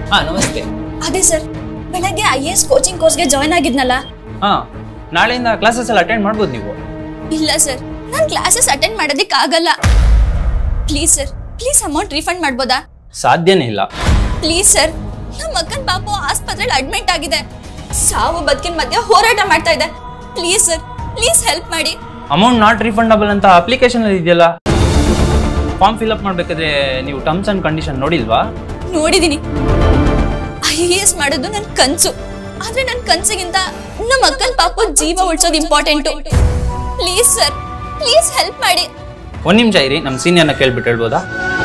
ಹಾ ನಮಸ್ತೆ ಅದೇ ಸರ್ ಬೆಳಗ್ಗೆ ಐ ಎಸ್ ಕೋಚಿಂಗ್ ಕೋರ್ಸ್ಗೆ ಜಾಯ್ನ್ ಆಗಿದ್ನಲ್ಲ ಹಾ ನಾಳೆಯಿಂದ ಕ್ಲಾಸಸ್ ಎಲ್ಲ ಅಟೆಂಡ್ ಮಾಡ್ಬೋದು ನೀವು ಇಲ್ಲ ಸರ್ ನಾನು ಕ್ಲಾಸಸ್ ಅಟೆಂಡ್ ಮಾಡೋದಕ್ಕೆ ಆಗಲ್ಲ please sir please amount refund ಮಾಡ್ಬೋದಾ ಸಾಧ್ಯನೇ ಇಲ್ಲ ಪ್ಲೀಸ್ ಸರ್ ನಮ್ಮ ಅಕ್ಕನ ಪಾಪು ಆಸ್ಪತ್ರೆಯಲ್ಲಿ ಅಡ್ಮಿಟ್ ಆಗಿದೆ ಸಾವು ಬದುಕಿನ ಮಧ್ಯೆ ಹೋರಾಟ ಮಾಡ್ತಾ ಇದೆ ಪ್ಲೀಸ್ ಸರ್ ಪ್ಲೀಸ್ ಹೆಲ್ಪ್ ಮಾಡಿ ಅಮೌಂಟ್ ನಾಟ್ ರಿಫಂಡಬಲ್ ಅಂತ ಅಪ್ಲಿಕೇಶನ್ ಅಲ್ಲಿ ಇದೆಯಲ್ಲ ಫಾರ್ಮ್ ಫಿಲ್ಅಪ್ ಮಾಡ್ಬೇಕಾದ್ರೆ ನೀವು ಟರ್ಮ್ಸ್ ಅಂಡ್ ಕಂಡೀಷನ್ ನೋಡಿಲ್ವಾ ನೋಡಿದೀನಿ ಐ ಎ ಎಸ್ ಮಾಡೋದು ನನ್ನ ಕನ್ಸು ಆದ್ರೆ ನನ್ನ ಕನ್ಸಿಗಿಂತ ನಮ್ಮ ಅಕ್ಕನ ಪಾಪು ಜೀವ ಉಳಿಸೋದು important please sir please help ಮಾಡಿ ಒಂದ್ ನಿಮಿಷ ಇರಿ ನಮ್ಮ ಸೀನಿಯರ್ನ ಕೇಳ್ಬಿಟ್ಟು ಹೇಳ್ಬೋದಾ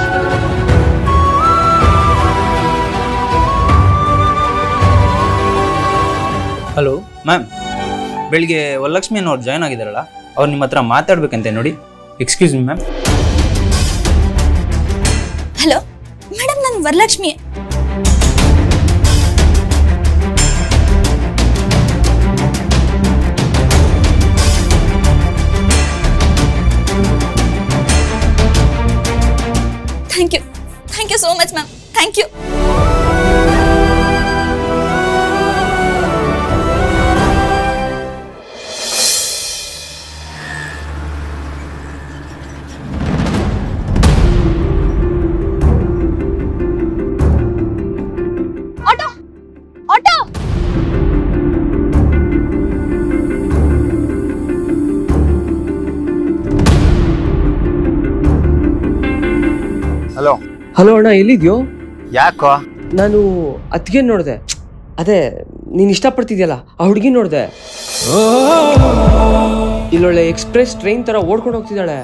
ಹಲೋ ಮ್ಯಾಮ್ ಬೆಳಿಗ್ಗೆ ವರಲಕ್ಷ್ಮಿ ಅನ್ನೋರು ಜಾಯ್ನ್ ಆಗಿದ್ದಾರಲ್ಲ ಅವ್ರು ನಿಮ್ಮ ಹತ್ರ ಮಾತಾಡ್ಬೇಕಂತೆ ನೋಡಿ excuse me ma'am hello madam ನಾನು Varalakshmi thank you thank you so much ma'am thank you auto auto hello hello ಅಣ್ಣ ಎಲ್ಲಿದ್ಯೋ ಯಾಕೋ ನಾನು ಅತ್ತಿಗೆ ನೋಡಿದೆ ಅದೇ ನೀನು ಇಷ್ಟಪಡ್ತಿದ್ಯಲ್ಲ ಆ ಹುಡುಗಿ ನೋಡಿದೆ ಇಲ್ಲೊಳ್ಳೆ ಎಕ್ಸ್ಪ್ರೆಸ್ ಟ್ರೈನ್ ತರ ಓಡ್ಕೊಂಡು ಹೋಗ್ತಿದ್ದಾಳೆ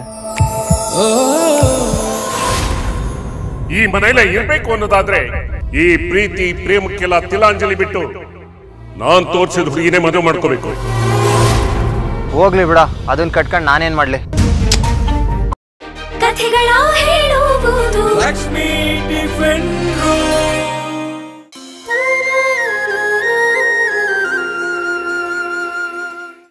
ಈ ಮನೆಯಲ್ಲೇ ಇರ್ಬೇಕು ಅನ್ನೋದಾದ್ರೆ ಈ ಪ್ರೀತಿ ಪ್ರೇಮಕ್ಕೆಲ್ಲ ತಿಲಾಂಜಲಿ ಬಿಟ್ಟು ನಾನ್ ತೋರ್ಸಿದ ಹುಡುಗಿನೇ ಮದುವೆ ಮಾಡ್ಕೋಬೇಕು ಹೋಗ್ಲಿ ಬಿಡ ಅದನ್ನ ಕಟ್ಕೊಂಡು ನಾನೇನ್ ಮಾಡ್ಲಿ ಕಥೆಗಳ ಹೇಳುವುದು ಲಕ್ಷ್ಮೀ ಟಿಫಿನ್